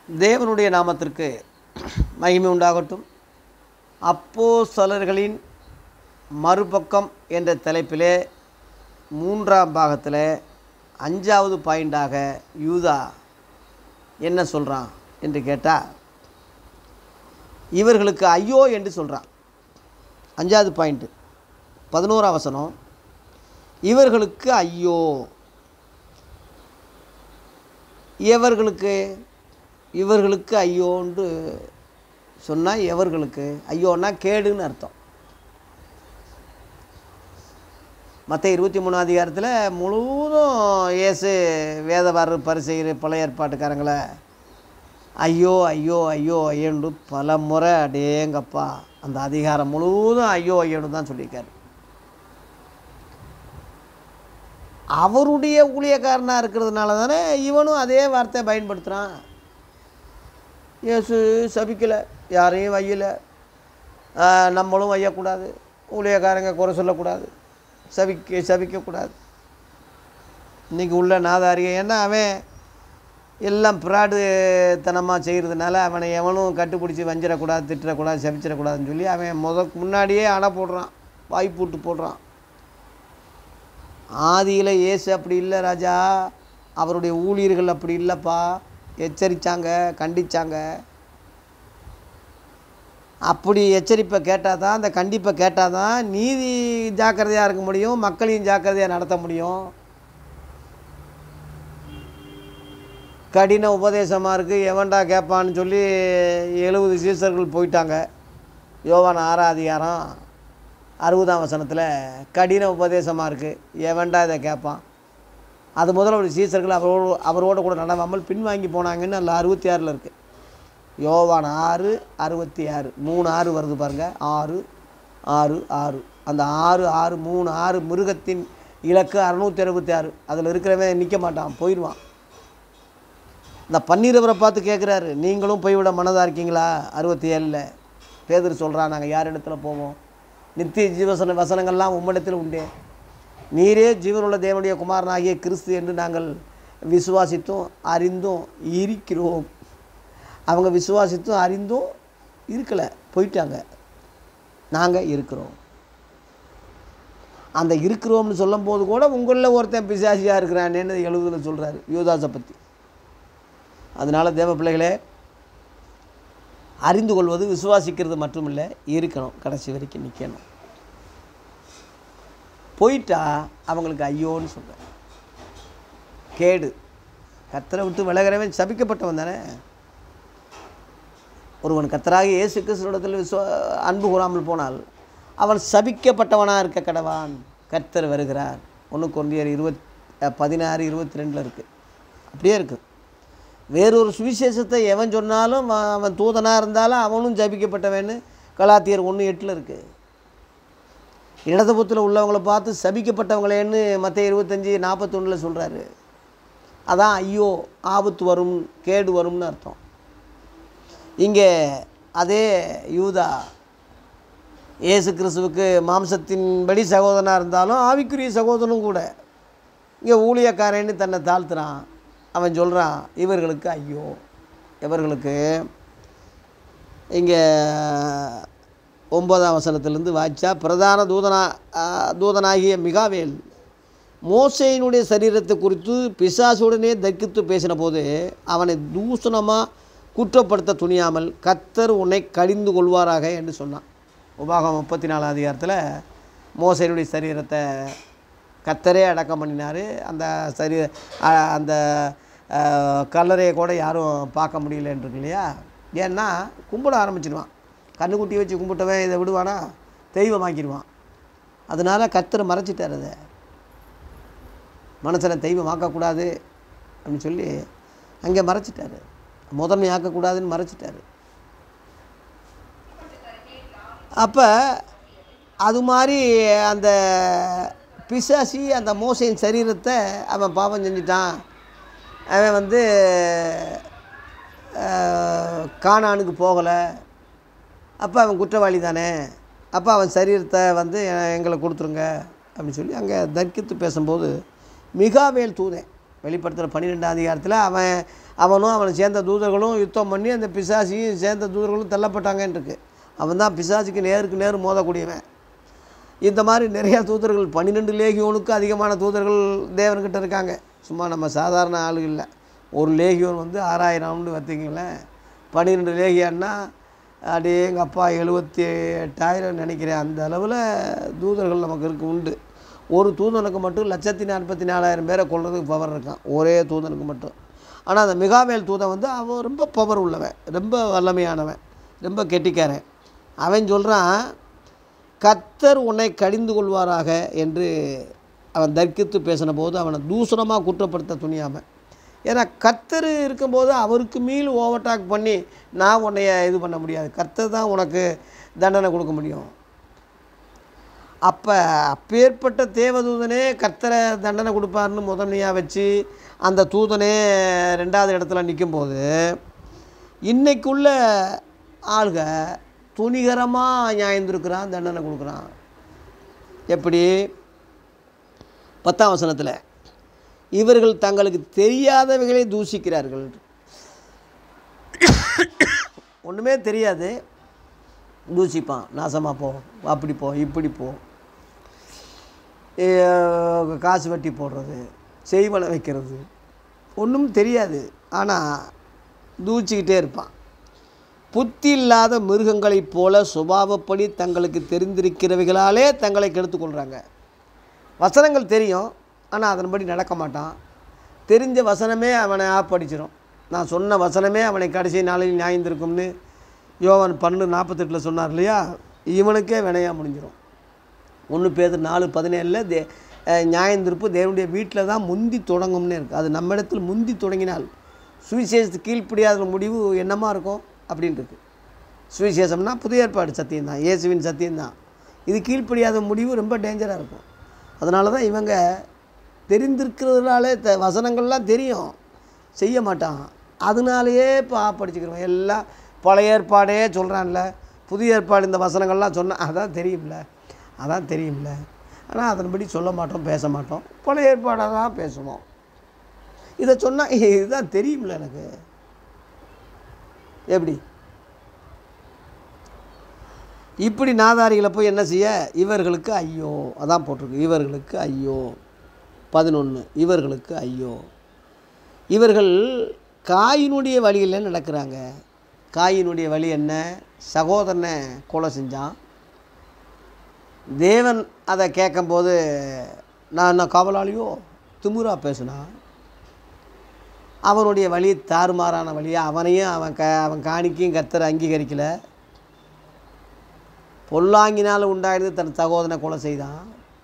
தேவனுடைய நாமத்திற்கு மகிமை உண்டாகட்டும் அப்போஸ்தலர்களின் மறுபக்கம் என்ற தலைப்பிலே மூன்றாம் பாகத்தில் அஞ்சாவது பாயிண்டாக யூதா என்ன சொல்கிறான் என்று கேட்டால் இவர்களுக்கு ஐயோ என்று சொல்கிறான் அஞ்சாவது பாயிண்ட்டு பதினோராம் வசனம் இவர்களுக்கு ஐயோ எவர்களுக்கு இவர்களுக்கு ஐயோன்னு சொன்னால் எவர்களுக்கு ஐயோன்னா கேடுன்னு அர்த்தம் மற்ற இருபத்தி மூணாம் அதிகாரத்தில் முழுவதும் இயேசு வேதவாரர் பரிசெய்கிற பழைய ஏற்பாட்டுக்காரங்களை ஐயோ ஐயோ ஐயோ ஐயோன்னு பல முறை அடேங்கப்பா அந்த அதிகாரம் முழுவதும் ஐயோ ஐயோன்னு தான் சொல்லியிருக்காரு அவருடைய ஊழியக்காரனாக இருக்கிறதுனால தானே இவனும் அதே வார்த்தையை பயன்படுத்துகிறான் இயேசு சபிக்கலை யாரையும் வையல ஆஹ் நம்மளும் வையக்கூடாது ஊழியக்காரங்க குறை சொல்லக்கூடாது சபிக்க சபிக்கக்கூடாது இன்றைக்கி உள்ள நாதாரிக ஏன்னா அவன் எல்லாம் பிராடுத்தனமாக செய்கிறதுனால அவனை எவனும் கட்டுப்பிடிச்சி வஞ்சிடக்கூடாது திட்டிடக்கூடாது சபிச்சிடக்கூடாதுன்னு சொல்லி அவன் முத முன்னாடியே அணை போடுறான் வாய்ப்பூட்டு போடுறான் ஆதியில் இயேசு அப்படி இல்லை ராஜா அவருடைய ஊழியர்கள் அப்படி இல்லைப்பா எச்சரித்தாங்க கண்டிச்சாங்க அப்படி எச்சரிப்பை கேட்டால் தான் அந்த கண்டிப்பை கேட்டால் தான் நீதி ஜாக்கிரதையாக இருக்க முடியும் மக்களையும் ஜாக்கிரதையாக நடத்த முடியும் கடின உபதேசமாக இருக்குது எவன்டா கேட்பான்னு சொல்லி எழுபது சீசர்கள் போயிட்டாங்க யோவான் ஆறாம் அதிகாரம் அறுபதாம் வசனத்தில் கடின உபதேசமாக இருக்குது எவன்டா இதை கேட்பான் அது முதல்ல ஒரு சீசர்கள் அவரோடு அவரோட கூட நடவாமல் பின்வாங்கி போனாங்கன்னு அதில் அறுபத்தி ஆறில் இருக்குது யோவான் ஆறு அறுபத்தி ஆறு மூணு ஆறு வருது பாருங்கள் ஆறு ஆறு ஆறு அந்த ஆறு ஆறு மூணு ஆறு மிருகத்தின் இலக்கு அறுநூற்றி அறுபத்தி ஆறு அதில் இருக்கிறவன் நிற்க மாட்டான் போயிடுவான் இந்த பன்னீரவரை பார்த்து கேட்குறாரு நீங்களும் போய்விட மனதாக இருக்கீங்களா அறுபத்தி ஏழில் பேதர் சொல்கிறான் நாங்கள் யார் இடத்துல போவோம் நித்திய ஜீவசன வசனங்கள்லாம் உம்மிடத்தில் உண்டே நீரே ஜீவனுள்ள தேவனுடைய குமாரனாகிய கிறிஸ்து என்று நாங்கள் விசுவாசித்தும் அறிந்தும் இருக்கிறோம் அவங்க விசுவாசித்தும் அறிந்தும் இருக்கலை போயிட்டாங்க நாங்கள் இருக்கிறோம் அந்த இருக்கிறோம்னு சொல்லும்போது கூட உங்களில் ஒருத்தன் பிசாசியாக இருக்கிறானேன்னு எழுதுல சொல்கிறாரு யோதாசை பற்றி அதனால் தேவ பிள்ளைகளே அறிந்து கொள்வது விசுவாசிக்கிறது மட்டுமில்லை இருக்கணும் கடைசி வரைக்கும் நிற்கணும் போயிட்டா அவங்களுக்கு ஐயோன்னு சொல்கிறேன் கேடு கத்தரை விட்டு விலகிறவன் சபிக்கப்பட்டவன் தானே ஒருவன் கத்தராக இயேசு கிறிஸ்துவிடத்தில் விசுவா அன்பு கூறாமல் போனால் அவன் சபிக்கப்பட்டவனாக இருக்க கடவான் கர்த்தர் வருகிறார் ஒன்று கொண்டியர் இருபத் பதினாறு இருபத்தி ரெண்டில் இருக்குது அப்படியே இருக்குது வேறொரு சுவிசேஷத்தை எவன் சொன்னாலும் அவன் அவன் தூதனாக இருந்தாலும் அவனும் ஜபிக்கப்பட்டவன்னு கலாத்தியர் ஒன்று எட்டில் இருக்குது இடதுபுத்தில் உள்ளவங்களை பார்த்து சபிக்கப்பட்டவங்களேன்னு மற்ற இருபத்தஞ்சி நாற்பத்தொன்னில் சொல்கிறாரு அதான் ஐயோ ஆபத்து வரும் கேடு வரும்னு அர்த்தம் இங்கே அதே யூதா இயேசு கிறிஸ்துவுக்கு மாம்சத்தின்படி சகோதரனாக இருந்தாலும் ஆவிக்குரிய சகோதரனும் கூட இங்கே ஊழியக்காரன்னு தன்னை தாழ்த்துறான் அவன் சொல்கிறான் இவர்களுக்கு ஐயோ இவர்களுக்கு இங்கே ஒன்பதாம் வசனத்திலேருந்து வாய்ச்சா பிரதான தூதனா ஆ, தூதனாகிய மிகாவேல் மோசையினுடைய சரீரத்தை குறித்து பிசாசுடனே தர்க்கித்து பேசின போது அவனை தூஷணமாக குற்றப்படுத்த துணியாமல் கத்தர் உன்னை கடிந்து கொள்வாராக என்று சொன்னான் உபாகம் முப்பத்தி நாலாம் அதிகாரத்தில் மோசையினுடைய சரீரத்தை கத்தரே அடக்கம் பண்ணினார் அந்த சரீ அ, அந்த அ, கல்லறையை கூட யாரும் பார்க்க முடியலன்றிருக்கு இல்லையா ஏன்னா கும்பிட ஆரம்பிச்சிடுவான் கண்ணுக்குட்டி வச்சு கும்பிட்டவன் இதை விடுவானா தெய்வமாக்கிடுவான் அதனால் கத்தர் மறைச்சிட்டார் அதை மனுஷனை தெய்வமாக்கக்கூடாது அப்படின்னு சொல்லி அங்கே மறைச்சிட்டாரு முதன்மை ஆக்கக்கூடாதுன்னு மறைச்சிட்டாரு அப்போ அது மாதிரி அந்த பிசாசி அந்த மோசையின் சரீரத்தை அவன் பாவம் செஞ்சிட்டான் அவன் வந்து அஹ், கானானுக்கு போகலை அப்போ அவன் குற்றவாளி தானே அப்போ அவன் சரீரத்தை வந்து எ- எங்களை கொடுத்துருங்க அப்படின்னு சொல்லி அங்கே தர்க்கித்து பேசும்போது மிகாவேல் தூதன் வெளிப்படுத்துகிற பன்னிரெண்டாம் அதிகாரத்தில் அவன் அவனும் அவனை சேர்ந்த தூதர்களும் யுத்தம் பண்ணி அந்த பிசாசியும் சேர்ந்த தூதர்களும் தள்ளப்பட்டாங்கன்னு இருக்கு அவன் தான் பிசாசுக்கு நேருக்கு நேர் மோதக்கூடியவன் இந்த மாதிரி நிறையா தூதர்கள் பன்னிரெண்டு லேகியோனுக்கு அதிகமான தூதர்கள் தேவன்கிட்ட இருக்காங்க சும்மா நம்ம சாதாரண ஆளுகள் இல்லை ஒரு லேகியோன் வந்து ஆறாயிரம்னு வச்சுங்களேன் பன்னிரெண்டு லேகியான்னா அப்படியே எங்கள் அப்பா எழுபத்தி எட்டாயிரம் நினைக்கிறேன் அந்த அளவில் தூதர்கள் நமக்கு இருக்கு உண்டு ஒரு தூதனுக்கு மட்டும் லட்சத்தி நாற்பத்தி நாலாயிரம் பேரை கொள்றதுக்கு பவர் இருக்கான் ஒரே தூதனுக்கு மட்டும் ஆனால் அந்த மிகாவேல் தூதன் வந்து அவன் ரொம்ப பவர் உள்ளவன் ரொம்ப வல்லமையானவன் ரொம்ப கெட்டிக்காரன் அவன் சொல்கிறான் கத்தர் உன்னை கடிந்து கொள்வாராக என்று அவன் தர்க்கித்து பேசின போது அவனை தூசணமாக குற்றப்படுத்த துணியாமல் ஏன்னா கத்தர் இருக்கும்போது அவருக்கு மீள் ஓவர்டாக் பண்ணி நான் உன்னைய இது பண்ண முடியாது கர்த்தர் தான் உனக்கு தண்டனை கொடுக்க முடியும் அப்போ அப்பேற்பட்ட தேவதூதனே கர்த்தரை தண்டனை கொடுப்பாருன்னு முதன்மையாக வச்சு அந்த தூதனே ரெண்டாவது இடத்துல நிற்கும்போது இன்னைக்குள்ள ஆளுக துணிகரமாக நியாயந்திருக்கிறான் தண்டனை கொடுக்குறான் எப்படி பத்தாம் வசனத்தில் இவர்கள் தங்களுக்கு தெரியாதவைகளை தூஷிக்கிறார்கள் ஒன்றுமே தெரியாது தூசிப்பான் நாசமாக போ அப்படி போ இப்படி போ ஏ, காசு வட்டி போடுறது செய்வனை வைக்கிறது ஒன்றும் தெரியாது ஆனால் தூச்சிக்கிட்டே இருப்பான் புத்தி இல்லாத மிருகங்களைப் போல சுபாவப்படி தங்களுக்கு தெரிந்திருக்கிறவைகளாலே தங்களை கெடுத்துக்கொள்கிறாங்க வசனங்கள் தெரியும் ஆனால் அதன்படி நடக்க மாட்டான் தெரிஞ்ச வசனமே அவனை ஆப்படிச்சிடும் நான் சொன்ன வசனமே அவனை கடைசி நாளில் நியாயந்திருக்கும்னு யோவான் பன்னெண்டு நாற்பத்தெட்டில் சொன்னார் இல்லையா இவனுக்கே வினையாக முடிஞ்சிடும் ஒன்று பேர் நாலு பதினேழில் தே அஹ் நியாயந்திருப்பு தேவனுடைய வீட்டில் தான் முந்தி தொடங்கும்னு இருக்குது அது நம்ம இடத்துல முந்தி தொடங்கினால் சுவிசேஷத்துக்கு கீழ்ப்படியாத முடிவு என்னமா இருக்கும் அப்படின்ட்டு இருக்கு சுவிசேஷம்னா புதிய ஏற்பாடு சத்தியம்தான் இயேசுவின் சத்தியம்தான் இது கீழ்ப்படியாத முடிவு ரொம்ப டேஞ்சராக இருக்கும் அதனால தான் இவங்க தெரிந்திருக்கிறதுனாலே த வசனங்கள்லாம் தெரியும் செய்ய மாட்டான் அதனாலேயே இப்போ படிச்சுக்கிறோம் எல்லாம் பழைய ஏற்பாடே சொல்கிறான்ல புதிய ஏற்பாடு இந்த வசனங்கள்லாம் சொன்னால் அதான் தெரியும்ல அதான் தெரியும்ல ஆனால் அதன்படி சொல்ல மாட்டோம் பேச மாட்டோம் பழைய ஏற்பாடாக தான் பேசுவோம் இதை சொன்னால் இதுதான் தெரியும்ல எனக்கு எப்படி இப்படி நாதாரிகளை போய் என்ன செய்ய இவர்களுக்கு ஐயோ அதான் போட்டிருக்கு இவர்களுக்கு ஐயோ பதினொன்று இவர்களுக்கு ஐயோ இவர்கள் காயினுடைய வழியில் நடக்கிறாங்க காயினுடைய வழி என்ன சகோதரனை கொலை செஞ்சான் தேவன் அதை கேட்கும்போது நான் என்ன காவலாளியோ திமுறா பேசுனா அவனுடைய வழி தாறுமாறான வழியை அவனையும் அவன் க அவன் காணிக்கையும் கத்தர் அங்கீகரிக்கல பொல்லாங்கினால் உண்டாயிருந்து தன் சகோதரனை கொலை செய்தான்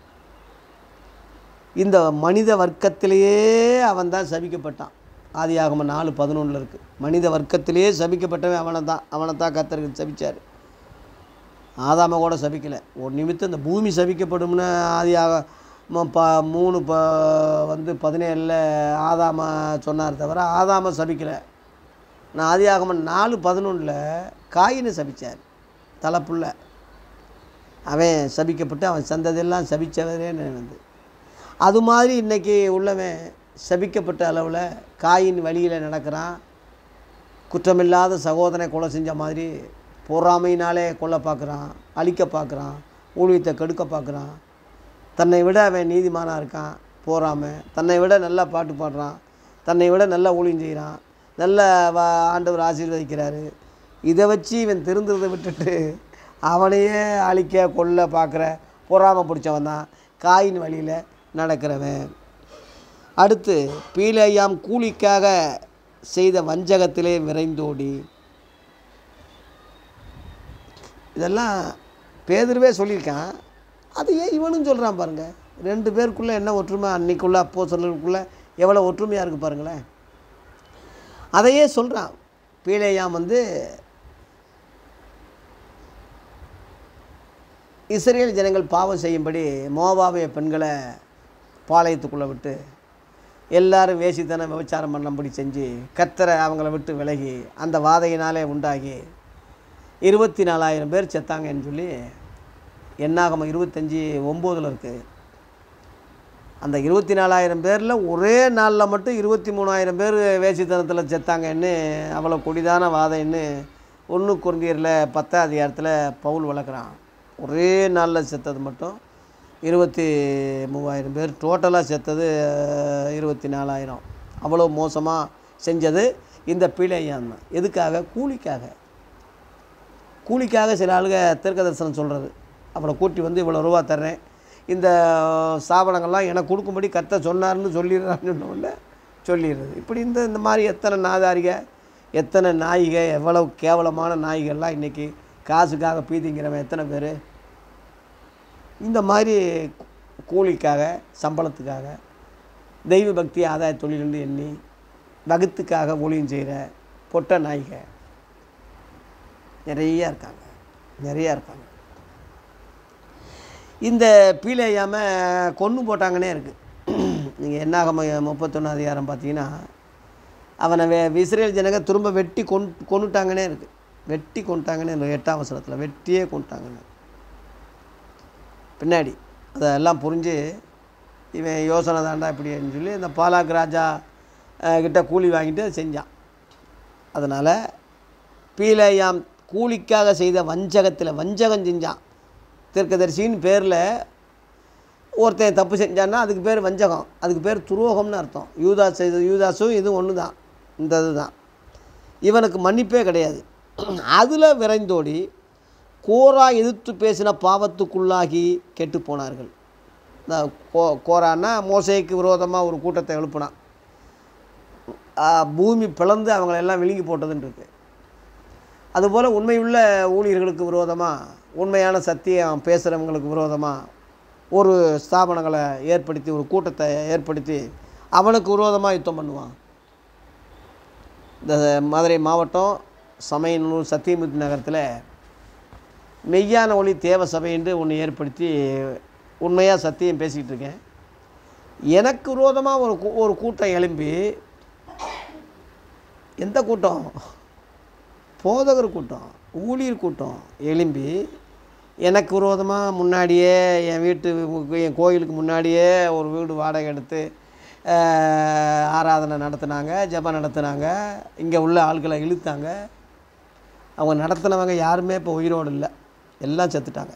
இந்த மனித வர்க்கத்திலேயே அவன் தான் சபிக்கப்பட்டான் ஆதியாகம நாலு பதினொன்றில் இருக்குது மனித வர்க்கத்திலேயே சபிக்கப்பட்டவன் அவனை தான் அவனை தான் கத்தருக்கு சபிச்சார் ஆதாம கூட சபிக்கலை ஒரு நிமித்தம் இந்த பூமி சபிக்கப்படும்னு ஆதியாக ம- ப மூணு ப வந்து பதினேழில் ஆதாம சொன்னார் தவிர ஆதாம சபிக்கலை நான் ஆதியாகம நாலு பதினொன்றில் காயினை சபிச்சார் தலைப்புள்ள அவன் சபிக்கப்பட்டு அவன் சந்ததியெல்லாம் சபிச்சவரே வந்து அது மாதிரி இன்றைக்கி உள்ளவன் சபிக்கப்பட்ட அளவில் காயின் வழியில் நடக்கிறான் குற்றமில்லாத சகோதரனை கொலை செஞ்ச மாதிரி பொறாமையினாலே கொல்ல பார்க்குறான் அழிக்க பார்க்குறான் ஊழியத்தை கெடுக்க பார்க்குறான் தன்னை விட அவன் நீதிமானாக இருக்கான் போறாம தன்னை விட நல்லா பாட்டு பாடுறான் தன்னை விட நல்லா ஊழியம் செய்கிறான் நல்ல வ- ஆண்டவர் ஆசீர்வதிக்கிறாரு இதை வச்சு இவன் திருந்துறதை விட்டுட்டு அவனையே அழிக்க கொல்ல பார்க்குற பொறாமை பிடிச்சவன் தான் காயின் வழியில் நடக்கிறவன் அடுத்து பீலையாம் கூலிக்காக செய்த வஞ்சகத்திலே விரைந்தோடி இதெல்லாம் பேதுருவே சொல்லியிருக்கான் அது ஏன் இவனும் சொல்கிறான் பாருங்கள் ரெண்டு பேருக்குள்ளே என்ன ஒற்றுமை அன்னைக்குள்ள அப்போ சொல்லலுக்குள்ளே எவ்வளோ ஒற்றுமையாக இருக்குது பாருங்களேன் அதையே சொல்கிறான் பீலேயாம் வந்து இஸ்ரேல் ஜனங்கள் பாவம் செய்யும்படி மோவாவிய பெண்களை பாளையத்துக்குள்ளே விட்டு எல்லாரும் வேசித்தனம் விபச்சாரம் பண்ணும்படி செஞ்சு கத்தரை அவங்கள விட்டு விலகி அந்த வாதையினாலே உண்டாகி இருபத்தி நாலாயிரம் பேர் செத்தாங்கன்னு சொல்லி என்னாகம இருபத்தஞ்சி ஒம்போதில் இருக்குது அந்த இருபத்தி நாலாயிரம் பேரில் ஒரே நாளில் மட்டும் இருபத்தி மூணாயிரம் பேர் வேசித்தனத்தில் செத்தாங்கன்னு அவ்வளோ கொடிதான வாதம்னு ஒன்று குருந்தியரில் பத்தாம் அதிகாரத்தில் பவுல் வளர்க்குறான் ஒரே நாளில் செத்தது மட்டும் இருபத்தி மூவாயிரம் பேர் டோட்டலாக செத்தது அஹ், இருபத்தி நாலாயிரம் அவ்வளோ மோசமாக செஞ்சது இந்த பீழையான் தான் எதுக்காக கூலிக்காக கூலிக்காக சில ஆளுங்க தீர்க்க தரிசனம் சொல்கிறது அவனை கூட்டி வந்து இவ்வளோ ரூபா தர்றேன் இந்த ஸ்தாபனங்கள்லாம் எனக்கு கொடுக்கும்படி கத்த சொன்னார்னு சொல்லிடுறான்னு சொன்னோடனே சொல்லிடுறது இப்படி இந்த இந்த மாதிரி எத்தனை நாதாரிக எத்தனை நாய்க எவ்வளவு கேவலமான நாய்கள்லாம் இன்றைக்கி காசுக்காக பீதிங்கிறவன் எத்தனை பேர் இந்த மாதிரி கூலிக்காக சம்பளத்துக்காக தெய்வ பக்தி ஆதாய தொழில்னு எண்ணி வகுத்துக்காக ஊழியம் செய்கிற பொட்ட நாய்க நிறைய இருக்காங்க நிறையா இருக்காங்க இந்த பீலையாமல் கொன்று போட்டாங்கன்னே இருக்குது நீங்கள் என்னாகம முப்பத்தொன்று அதிகாரம் பார்த்தீங்கன்னா அவனை வே இஸ்ரேல் ஜனங்க திரும்ப வெட்டி கொன் கொண்டுட்டாங்கன்னே இருக்குது வெட்டி கொண்டுட்டாங்கன்னு இருக்கு எட்டாம் வசனத்தில் வெட்டியே கொண்டுட்டாங்கன்னு பின்னாடி அதெல்லாம் புரிஞ்சு இவன் யோசனை தாண்டா இப்படின்னு சொல்லி இந்த பாலாக் ராஜா அஹ், கிட்ட கூலி வாங்கிட்டு அதை செஞ்சான் அதனால் பீலையாம் கூலிக்காக செய்த வஞ்சகத்தில் வஞ்சகம் செஞ்சான் தீர்க்கதரிசின்னு பேரில் ஒருத்தன் தப்பு செஞ்சான்னா அதுக்கு பேர் வஞ்சகம் அதுக்கு பேர் துரோகம்னு அர்த்தம் யூதாஸ் செய்த யூதாஸும் இதுவும் ஒன்று தான் இந்த இதுதான் இவனுக்கு மன்னிப்பே கிடையாது அதில் விரைந்தோடி கோரா எதிர்த்து பேசின பாவத்துக்குள்ளாகி கெட்டு போனார்கள் இந்த கோ கோரான்னா மோசைக்கு விரோதமாக ஒரு கூட்டத்தை எழுப்புனான் ஆ, பூமி பிளந்து அவங்கள எல்லாம் விழுங்கி போட்டதுன்னு இருக்கு அதுபோல் உண்மையுள்ள ஊழியர்களுக்கு விரோதமாக உண்மையான சத்தியம் பேசுகிறவங்களுக்கு விரோதமாக ஒரு ஸ்தாபனங்களை ஏற்படுத்தி ஒரு கூட்டத்தை ஏற்படுத்தி அவனுக்கு விரோதமாக யுத்தம் பண்ணுவான் இந்த மதுரை மாவட்டம் சமயநல்லூர் சத்தியமூர்த்தி நகரத்தில் மெய்யான ஒளி தேவ சபை என்று ஒன்று ஏற்படுத்தி உண்மையாக சத்தியம் பேசிக்கிட்டு இருக்கேன் எனக்கு விரோதமாக ஒரு கூ- ஒரு கூட்டம் எழும்பி எந்த கூட்டம் போதகர் கூட்டம் ஊழியர் கூட்டம் எழும்பி எனக்கு விரோதமாக முன்னாடியே என் வீட்டு என் கோயிலுக்கு முன்னாடியே ஒரு வீடு வாடகை எடுத்து ஆஹ், ஆராதனை நடத்துனாங்க ஜெபம் நடத்துனாங்க இங்கே உள்ள ஆட்களை இழுத்தாங்க அவங்க நடத்தினவங்க யாருமே இப்போ உயிரோடு இல்லை எல்லாம் செத்துட்டாங்க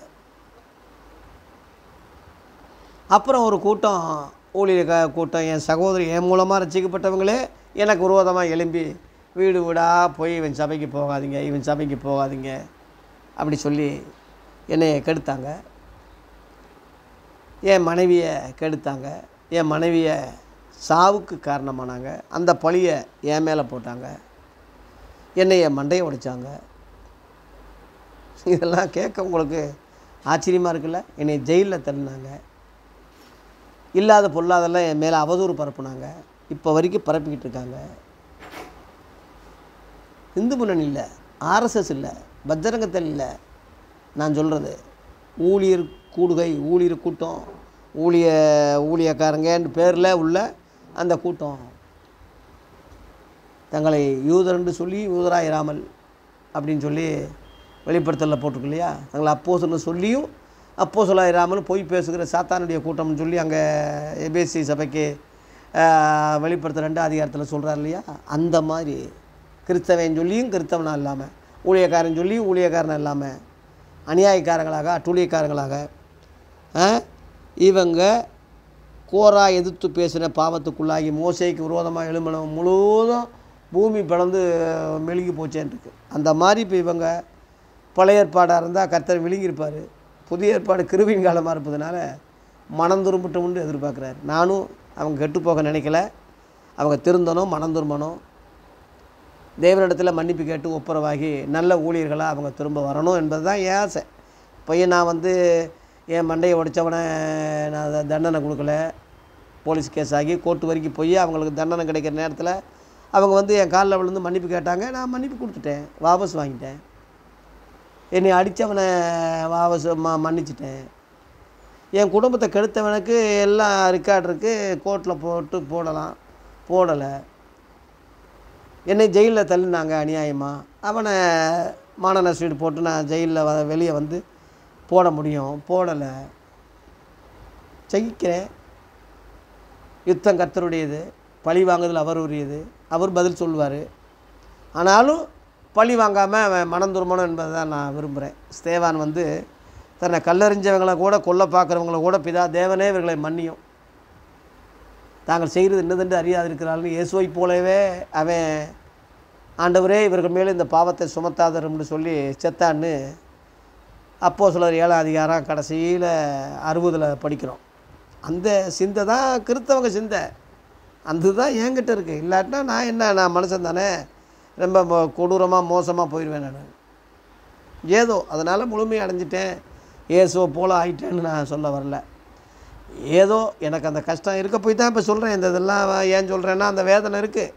அப்புறம் ஒரு கூட்டம் ஊழியர் க- கூட்டம் என் சகோதரி என் மூலமாக ரசிக்கப்பட்டவங்களே எனக்கு விரோதமாக எழும்பி வீடு வீடாக போய் இவன் சபைக்கு போகாதீங்க இவன் சபைக்கு போகாதீங்க அப்படி சொல்லி என்னை கெடுத்தாங்க என் மனைவியை கெடுத்தாங்க என் மனைவியை சாவுக்கு காரணமானாங்க அந்த பழியை என் மேலே போட்டாங்க என்னை என் மண்டையை உடைச்சாங்க இதெல்லாம் கேட்க உங்களுக்கு ஆச்சரியமாக இருக்குல்ல என்னை ஜெயிலில் தள்ளினாங்க இல்லாத பொல்லாதெல்லாம் என் மேலே அவதூறு பரப்புனாங்க இப்போ வரைக்கும் பரப்பிக்கிட்டு இருக்காங்க இந்து முன்னணி இல்லை ஆர்எஸ்எஸ் இல்லை பஜ்ரங்கத்தில் இல்லை நான் சொல்கிறது ஊழியர் கூடுகை ஊழியர் கூட்டம் ஊழிய ஊழியக்காரங்கன்னு பேரில் உள்ள அந்த கூட்டம் தங்களை யூதர் சொல்லி யூதராயிராமல் அப்படின்னு சொல்லி வெளிப்படுத்தலில் போட்டிருக்கு இல்லையா தங்களை அப்போசல்னு சொல்லியும் அப்போசலாயிராமல் பொய் பேசுகிற சாத்தானுடைய கூட்டம்னு சொல்லி அங்கே எபேசி சபைக்கு ஆஹ், வெளிப்படுத்த ரெண்டு அதிகாரத்தில் சொல்கிறார் இல்லையா அந்த மாதிரி கிறிஸ்தவன் சொல்லியும் கிறிஸ்தவனா இல்லாமல் ஊழியக்காரன் சொல்லியும் ஊழியக்காரன் இல்லாமல் அநியாயக்காரங்களாக அட்டூழியக்காரங்களாக ஆ, இவங்க கோரா எதிர்த்து பேசின பாவத்துக்குள்ளாகி மோசைக்கு விரோதமாக எழும்பினவன் முழுவதும் பூமி பிளந்து மெழுகி போச்சேன்னு இருக்கு அந்த மாதிரி இப்போ இவங்க பழைய ஏற்பாடாக இருந்தால் கர்த்தர் விழுங்கியிருப்பார் புதிய ஏற்பாடு கிருவின் காலமாக இருப்பதுனால மனம் திரும்பட்டும்னு எதிர்பார்க்குறாரு நானும் அவங்க கெட்டு போக நினைக்கல அவங்க திருந்தணும் மனம் திரும்பணும் தேவனிடத்தில் மன்னிப்பு கேட்டு ஒப்புரவாகி நல்ல ஊழியர்களாக அவங்க திரும்ப வரணும் என்பது தான் என் ஆசை பையன் நான் வந்து என் மண்டையை உடைச்சவனை நான் த- தண்டனை கொடுக்கல போலீஸ் கேஸ் ஆகி கோர்ட்டு வரைக்கும் போய் அவங்களுக்கு தண்டனை கிடைக்கிற நேரத்தில் அவங்க வந்து என் காலில் விழுந்து மன்னிப்பு கேட்டாங்க நான் மன்னிப்பு கொடுத்துட்டேன் வாபஸ் வாங்கிட்டேன் என்னை அடித்தவனை வாபஸ் ம மன்னிச்சிட்டேன் என் குடும்பத்தை கெடுத்தவனுக்கு எல்லாம் ரெக்கார்ட் இருக்குது கோர்ட்டில் போட்டு போடலாம் போடலை என்னை ஜெயிலில் தள்ளினாங்க அநியாயமாக அவனை மான நஷ்டீடு போட்டு நான் ஜெயிலில் வ வெளியே வந்து போட முடியும் போடலை ஜெயிக்கிறேன் யுத்தம் கர்த்தருடையது பழி வாங்குதல் அவர் உரியது அவர் பதில் சொல்லுவார் ஆனாலும் பழி வாங்காமல் அவன் மனம் திரும்பணும் என்பதை தான் நான் விரும்புகிறேன் ஸ்தேவான் வந்து தன்னை கல்லறிஞ்சவங்களை கூட கொல்ல பார்க்குறவங்கள கூட பிதா தேவனே இவர்களை மன்னியும் தாங்கள் செய்கிறது என்னதென்று அறியாதிருக்கிறாள்னு இயேசுவை போலவே அவன் ஆண்டவரே இவர்கள் மேலே இந்த பாவத்தை சுமத்தாதரும்னு சொல்லி செத்தான்னு அப்போ சிலர் ஏழாம் அதிகாரம் கடைசியில் அறுபதில் படிக்கிறோம் அந்த சிந்தை தான் கிறித்தவங்க சிந்தை அந்த தான் என்கிட்ட இருக்குது இல்லாட்டினா நான் என்ன நான் மனுஷன் தானே ரொம்ப மோ- கொடூரமாக மோசமாக போயிடுவேன் நான் ஏதோ அதனால் முழுமையை அடைஞ்சிட்டேன் ஏசோ போல ஆயிட்டேன்னு நான் சொல்ல வரல ஏதோ எனக்கு அந்த கஷ்டம் இருக்க போய் தான் இப்போ சொல்கிறேன் இந்த இதெல்லாம் ஏன் சொல்கிறேன்னா அந்த வேதனை இருக்குது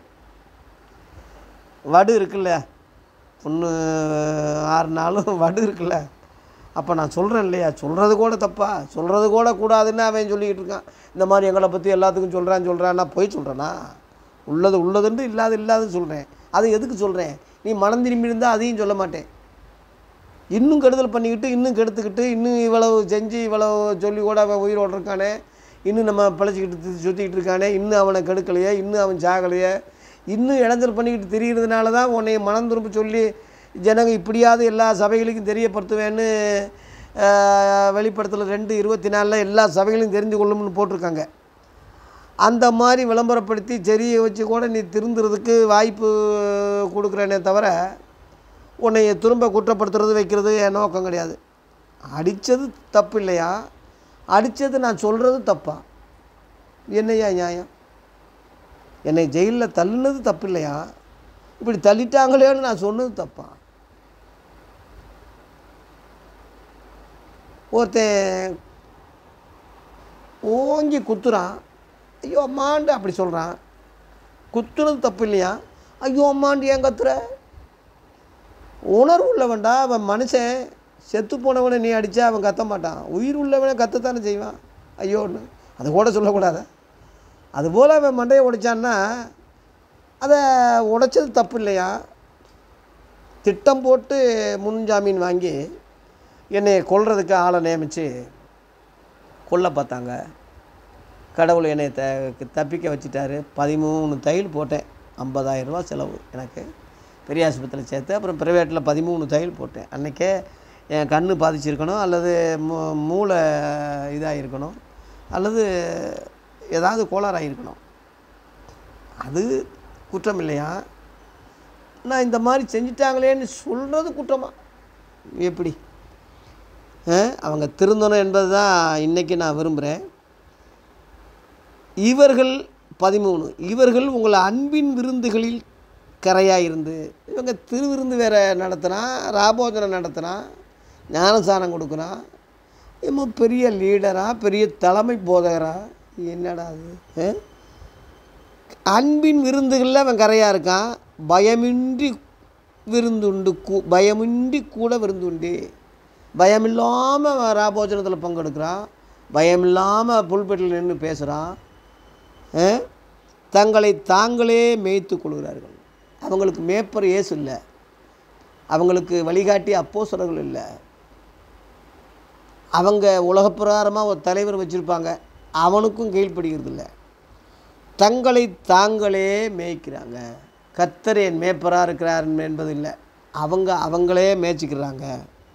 வடு இருக்குல்ல பொண்ணு ஆறு நாளும் வடு இருக்குல்ல அப்போ நான் சொல்கிறேன் இல்லையா சொல்கிறது கூட தப்பா சொல்கிறது கூட கூடாதுன்னு அவன் சொல்லிக்கிட்டு இருக்கான் இந்த மாதிரி எங்களை பற்றி எல்லாத்துக்கும் சொல்கிறான் சொல்கிறான்னா போய் சொல்கிறேனா உள்ளது உள்ளதுன்னு இல்லாது இல்லாதுன்னு சொல்கிறேன் அதை எதுக்கு சொல்கிறேன் நீ மனம் திரும்பி இருந்தால் அதையும் சொல்ல மாட்டேன் இன்னும் கெடுதல் பண்ணிக்கிட்டு இன்னும் கெடுத்துக்கிட்டு இன்னும் இவ்வளவு செஞ்சு இவ்வளவு சொல்லி கூட அவன் உயிரோடு இருக்கானே இன்னும் நம்ம பிழைச்சிக்கிட்டு சுற்றிக்கிட்டு இருக்கானே இன்னும் அவனை கெடுக்கலையே இன்னும் அவன் சாகலையே இன்னும் இடைஞ்சல் பண்ணிக்கிட்டு திரிகிறதுனால தான் உன்னை மனம் திரும்ப சொல்லி ஜனங்க இப்படியாவது எல்லா சபைகளுக்கும் தெரியப்படுத்துவேன்னு வெளிப்படத்தில் ரெண்டு இருபத்தி நாலில் எல்லா சபைகளையும் தெரிந்து கொள்ளும்னு போட்டிருக்காங்க அந்த மாதிரி விளம்பரப்படுத்தி செடியை வச்சு கூட நீ திருந்துறதுக்கு வாய்ப்பு கொடுக்குறேனே தவிர உன்னை திரும்ப குற்றப்படுத்துறது வைக்கிறது என் நோக்கம் கிடையாது அடித்தது தப்பு இல்லையா அடித்தது நான் சொல்கிறது தப்பா என்னையா நியாயம் என்னை ஜெயிலில் தள்ளுனது தப்பு இல்லையா இப்படி தள்ளிட்டாங்களேன்னு நான் சொன்னது தப்பா ஒருத்தன் ஓங்கி குத்துறான் ஐயோ அம்மாண்டு அப்படி சொல்கிறான் குத்துனது தப்பு இல்லையா ஐயோ அம்மாண்டு ஏன் கத்துற உணர்வு உள்ளவன்டா அவன் மனுஷன் செத்து போனவனை நீ அடித்தா அவன் கத்த மாட்டான் உயிர் உள்ளவனை கத்தத்தானே செய்வான் ஐயோன்னு அது கூட சொல்லக்கூடாது அதுபோல் அவன் மண்டையை உடைச்சான்னா அதை உடைச்சது தப்பு இல்லையா திட்டம் போட்டு முன்ஜாமீன் வாங்கி என்னை கொல்றதுக்கு ஆளை நியமித்து கொல்ல பார்த்தாங்க கடவுள் என்னை த தப்பிக்க வச்சுட்டாரு பதிமூணு தையல் போட்டேன் 50000 ரூபாய் செலவு எனக்கு பெரிய ஆஸ்பத்திரியில் சேர்த்து அப்புறம் ப்ரைவேட்டில் பதிமூணு தையல் போட்டேன் அன்றைக்கே என் கண் பாதிச்சிருக்கணும் அல்லது மூ மூளை இதாக இருக்கணும் அல்லது ஏதாவது கோளாறாக இருக்கணும் அது குற்றம் இல்லையா நான் இந்த மாதிரி செஞ்சிட்டாங்களேன்னு சொல்கிறது குற்றமா எப்படி ஆ? அவங்க திருந்தணும் என்பது தான் இன்றைக்கி நான் விரும்புகிறேன் இவர்கள் பதிமூணு இவர்கள் உங்கள் அன்பின் விருந்துகளில் கரையாக இருந்து இவங்க திருவிருந்து வேற நடத்துகிறான் ராபோஜனம் நடத்துகிறான் ஞானசானம் கொடுக்குறான் இவன் பெரிய லீடரா பெரிய தலைமை போதகரா என்னடா அது ஆ? அன்பின் விருந்துகளில் அவன் கரையாக இருக்கான் பயமின்றி விருந்துண்டு கூ பயமின்றி கூட விருந்துண்டு பயமில்லாமல் அவன் ராபோஜனத்தில் பங்கெடுக்கிறான் பயமில்லாமல் புல்பெட்டில் நின்று பேசுகிறான் ஆ? தங்களை தாங்களே மேய்த்து கொள்கிறார்கள் அவங்களுக்கு மேப்பர் இயேசு இல்லை அவங்களுக்கு வழிகாட்டி அப்போஸ்தலர்கள் இல்லை அவங்க உலகப்பிரகாரமாக ஒரு தலைவர் வச்சுருப்பாங்க அவனுக்கும் கீழ்ப்படுகிறது இல்லை தங்களை தாங்களே மேய்க்கிறாங்க கர்த்தர் என் மேய்ப்பராக இருக்கிறார் என்பது இல்லை அவங்க அவங்களே மேய்ச்சிக்கிறாங்க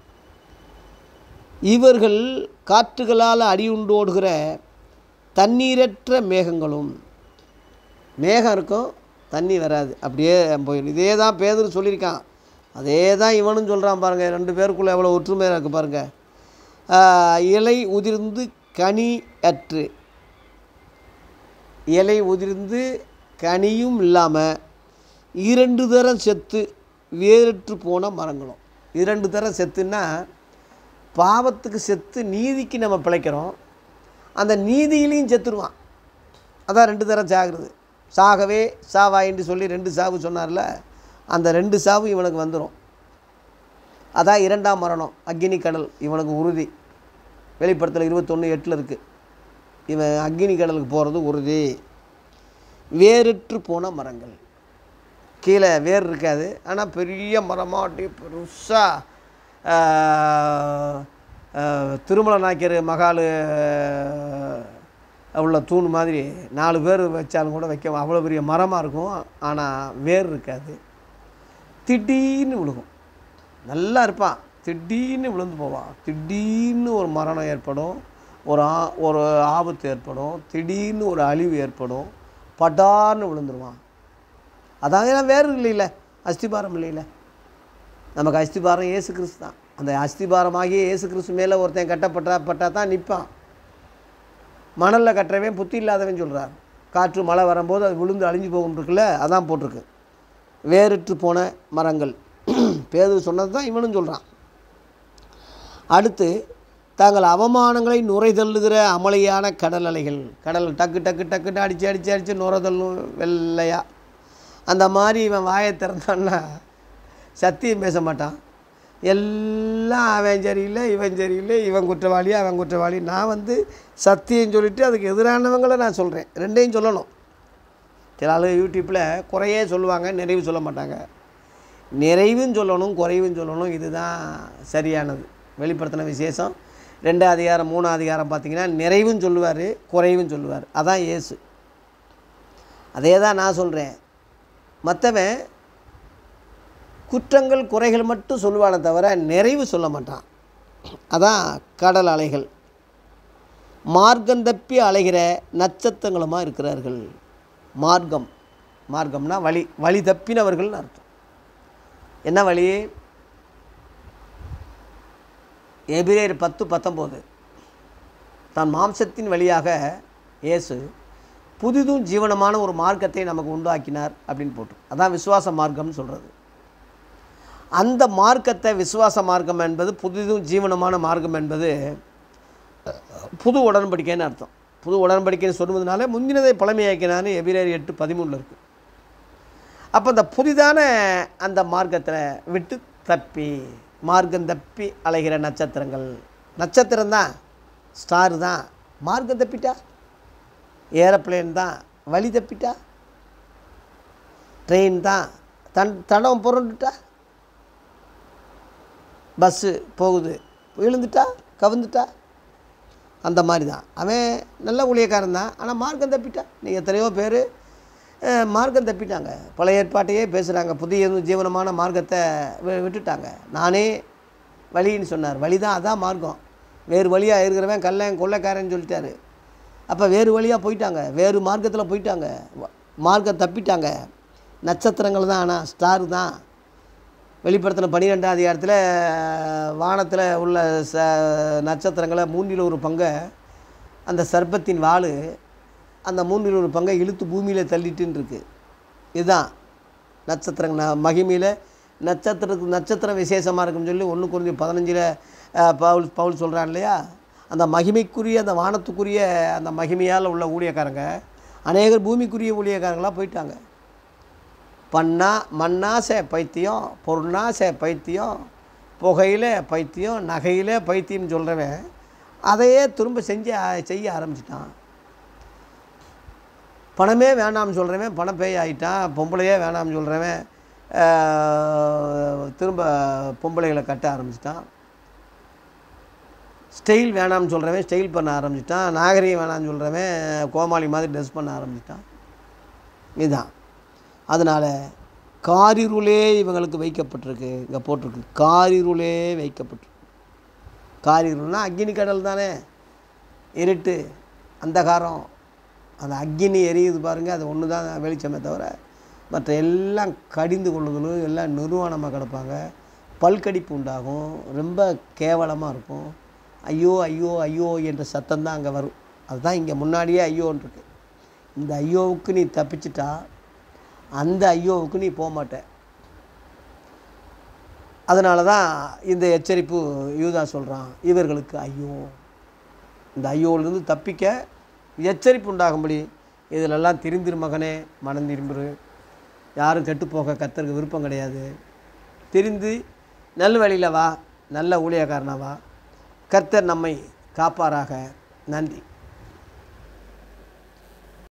இவர்கள் காற்றுகளால் அடியுண்டோடுகிற தண்ணீரற்ற மேகங்களும் மேகம் இருக்கும் தண்ணி வராது அப்படியே போயிடும் இதே தான் பேதர் சொல்லியிருக்கான் அதே தான் இவனும் சொல்கிறான் பாருங்கள் ரெண்டு பேருக்குள்ளே எவ்வளோ ஒற்றுமையாக இருக்குது பாருங்கள் ஆஹ், இலை உதிர்ந்து கனி அற்று இலை உதிர்ந்து கனியும் இல்லாமல் இரண்டு தரம் செத்து வேறற்று போன மரங்களும் இரண்டு தரம் செத்துன்னா பாவத்துக்கு செத்து நீதிக்கு நம்ம பிழைக்கிறோம் அந்த நீதியிலையும் செத்துருவான் அதான் ரெண்டு தரம் சாகுறது சாகவே சாவாயின்னு சொல்லி ரெண்டு சாவு சொன்னார்ல அந்த ரெண்டு சாவு இவனுக்கு வந்துடும் அதான் இரண்டாம் மரணம் அக்னி கடல் இவனுக்கு உறுதி வெளிப்படத்தில் இருபத்தொன்று எட்டில் இருக்குது இவன் அக்னி கடலுக்கு போகிறது உறுதி வேரற்று போன மரங்கள் கீழே வேர் இருக்காது ஆனால் பெரிய மரமாக அப்படியே பெருசாக திருமல நாயக்கர் மகாலு உள்ள தூண் மாதிரி நாலு பேர் வச்சாலும் கூட வைக்க அவ்வளோ பெரிய மரமாக இருக்கும் ஆனால் வேர் இருக்காது திடீர்னு விழுகும் நல்லா இருப்பான் திடீர்னு விழுந்து போவான் திடீர்னு ஒரு மரணம் ஏற்படும் ஒரு ஆ ஒரு ஆபத்து ஏற்படும் திடீர்னு ஒரு அழிவு ஏற்படும் படார்னு விழுந்துருவான் அதான் ஏன்னா வேறு இல்லைல்ல அஸ்திபாரம் இல்லைல்ல நமக்கு அஸ்திபாரம் இயேசு கிறிஸ்து தான் அந்த அஸ்திபாரமாகிய இயேசு கிறிஸ்து மேலே ஒருத்தன் கட்டப்பட்டா பட்டா தான் நிற்பான் மணலில் கட்டுறவன் புத்தி இல்லாதவன் சொல்கிறார் காற்று மழை வரும்போது அது விழுந்து அழிஞ்சு போகும் இருக்குல்ல அதான் போட்டிருக்கு வேறிட்டு போன மரங்கள் பேது சொன்னது தான் இவனும் சொல்கிறான் அடுத்து தாங்கள் அவமானங்களை நுரை தள்ளுகிற அமளியான கடல் அலைகள் கடல் டக்கு டக்கு டக்குன்னு அடித்து அடித்து அடித்து நுரை தள்ளும் வெள்ளையா அந்த மாதிரி இவன் வாயை திறந்தான்னா சத்தியம் பேச மாட்டான் எல்லாம் அவன் சரியில்லை இவன் சரியில்லை இவன் குற்றவாளி அவன் குற்றவாளி நான் வந்து சத்தியம் சொல்லிவிட்டு அதுக்கு எதிரானவங்களை நான் சொல்கிறேன் ரெண்டையும் சொல்லணும் சில ஆளு யூடியூப்பில் குறையே சொல்லுவாங்க நிறைவு சொல்ல மாட்டாங்க நிறைவும் சொல்லணும் குறைவும் சொல்லணும் இதுதான் சரியானது வெளிப்படுத்தின விசேஷம் ரெண்டாம் அதிகாரம் மூணாம் அதிகாரம் பார்த்தீங்கன்னா நிறைவும் சொல்லுவார் குறைவும் சொல்லுவார் அதான் இயேசு அதே தான் நான் சொல்கிறேன் மற்றவன் குற்றங்கள் குறைகள் மட்டும் சொல்லுவானே தவிர நிறைவு சொல்ல மாட்டான் அதான் கடல் அலைகள் மார்க்கம் தப்பி அலைகிற நட்சத்திரங்களுமா இருக்கிறார்கள் மார்க்கம் மார்க்கம்னா வழி வழி தப்பினவர்கள்னு அர்த்தம் என்ன வழி எபிரேயர் பத்து பத்தொம்போது தான் மாம்சத்தின் வழியாக இயேசு புதிதும் ஜீவனமான ஒரு மார்க்கத்தை நமக்கு உண்டாக்கினார் அப்படின்னு போட்டு அதான் விசுவாச மார்க்கம்னு சொல்கிறது அந்த மார்க்கத்தை விசுவாச மார்க்கம் என்பது புதிதும் ஜீவனமான மார்க்கம் என்பது புது உடன்படிக்கைன்னு அர்த்தம் புது உடன்படிக்கைன்னு சொல்வதனால முந்தினதை பழமையாக்கினான்னு எபிரேயர் எட்டு பதிமூணில் இருக்குது அப்போ அந்த புதிதான அந்த மார்க்கத்தில் விட்டு தப்பி மார்க்கம் தப்பி அலைகிற நட்சத்திரங்கள் நட்சத்திரம் தான் ஸ்டார் தான் மார்க்கம் தப்பிட்டா ஏரோப்ளேன் தான் வழி தப்பிட்டா ட்ரெயின் தான் தன் தடம் புரண்டுட்டா பஸ்ஸு போகுது விழுந்துட்டா கவுந்துட்டா அந்த மாதிரி தான் அவன் நல்ல ஊழியக்காரன் தான் ஆனால் மார்க்கம் தப்பிட்டா நீங்கள் எத்தனையோ பேர் மார்க்கம் தப்பிட்டாங்க பழைய ஏற்பாட்டையே பேசுகிறாங்க புதிய ஜீவனமான மார்க்கத்தை வி- விட்டுட்டாங்க நானே வழின்னு சொன்னார் வழி தான் அதான் மார்க்கம் வேறு வழியாக இருக்கிறவன் கல்லன் கொள்ளைக்காரன்னு சொல்லிட்டாரு அப்போ வேறு வழியாக போயிட்டாங்க வேறு மார்க்கத்தில் போயிட்டாங்க வ- மார்க்கம் தப்பிட்டாங்க நட்சத்திரங்கள் தான் ஆனால் ஸ்டார் தான் வெளிப்படுத்தின பன்னிரெண்டாம் அதிகாரத்தில் வானத்தில் உள்ள ச நட்சத்திரங்களை மூன்றில் ஒரு பங்கை அந்த சர்ப்பத்தின் வாள் அந்த மூன்றில் ஒரு பங்கை இழுத்து பூமியில் தள்ளிட்டுன்னு இருக்கு இதுதான் நட்சத்திரங்க ந- மகிமையில் நட்சத்திரத்துக்கு நட்சத்திரம் விசேஷமாக இருக்குன்னு சொல்லி ஒன்று குறிஞ்சி பதினஞ்சில் பவுல் பவுல் சொல்கிறான் இல்லையா அந்த மகிமைக்குரிய அந்த வானத்துக்குரிய அந்த மகிமையால் உள்ள ஊழியக்காரங்க அநேகர் பூமிக்குரிய ஊழியக்காரங்களாக போயிட்டாங்க பண்ணா மண்ணாசை பைத்தியம் பொருளாசை பைத்தியம் புகையில் பைத்தியம் நகையில் பைத்தியம்னு சொல்கிறவன் அதையே திரும்ப செஞ்சு ஆ- செய்ய ஆரம்பிச்சிட்டான் பணமே வேணாம்னு சொல்கிறவன் பணப்பேய் ஆகிட்டான் பொம்பளையே வேணாம்னு சொல்கிறவன் திரும்ப பொம்பளைகளை கட்ட ஆரம்பிச்சிட்டான் ஸ்டைல் வேணாம்னு சொல்கிறவன் ஸ்டைல் பண்ண ஆரம்பிச்சிட்டான் நாகரிகம் வேணாம்னு சொல்கிறவன் கோமாளி மாதிரி ட்ரெஸ் பண்ண ஆரம்பிச்சிட்டான் இதுதான் அதனால் காரிருளே இவங்களுக்கு வைக்கப்பட்டிருக்கு இங்கே போட்டிருக்கு காரிருளே வைக்கப்பட்டிருக்கு காரிருள்னா அக்னி கடல் தானே இருட்டு அந்தகாரம் அந்த அக்னி எரியுது பாருங்கள் அது ஒன்று தான் வெளிச்சமே தவிர மற்ற எல்லாம் கடிந்து கொள்ளுதலும் எல்லாம் நிர்வாணமாக கிடப்பாங்க பல்கடிப்பு உண்டாகும் ரொம்ப கேவலமாக இருக்கும் ஐயோ ஐயோ ஐயோ என்ற சத்தம் தான் அங்கே வரும் அதுதான் இங்கே முன்னாடியே ஐயோன்னு இருக்கு இந்த ஐயோவுக்கு நீ தப்பிச்சிட்டா அந்த ஐயோவுக்கு நீ போக மாட்ட அதனால தான் இந்த எச்சரிப்பு யூதா சொல்கிறான் இவர்களுக்கு ஐயோ இந்த ஐயோவிலிருந்து தப்பிக்க எச்சரிப்பு உண்டாகும்படி இதிலெல்லாம் திருந்திரு மகனே மனம் திரும்பிரு யாரும் கெட்டுப்போக கத்தருக்கு விருப்பம் கிடையாது திரிந்து நல் வழியில் வா நல்ல ஊழியக்காரனா வா கர்த்தர் நம்மை காப்பாராக நன்றி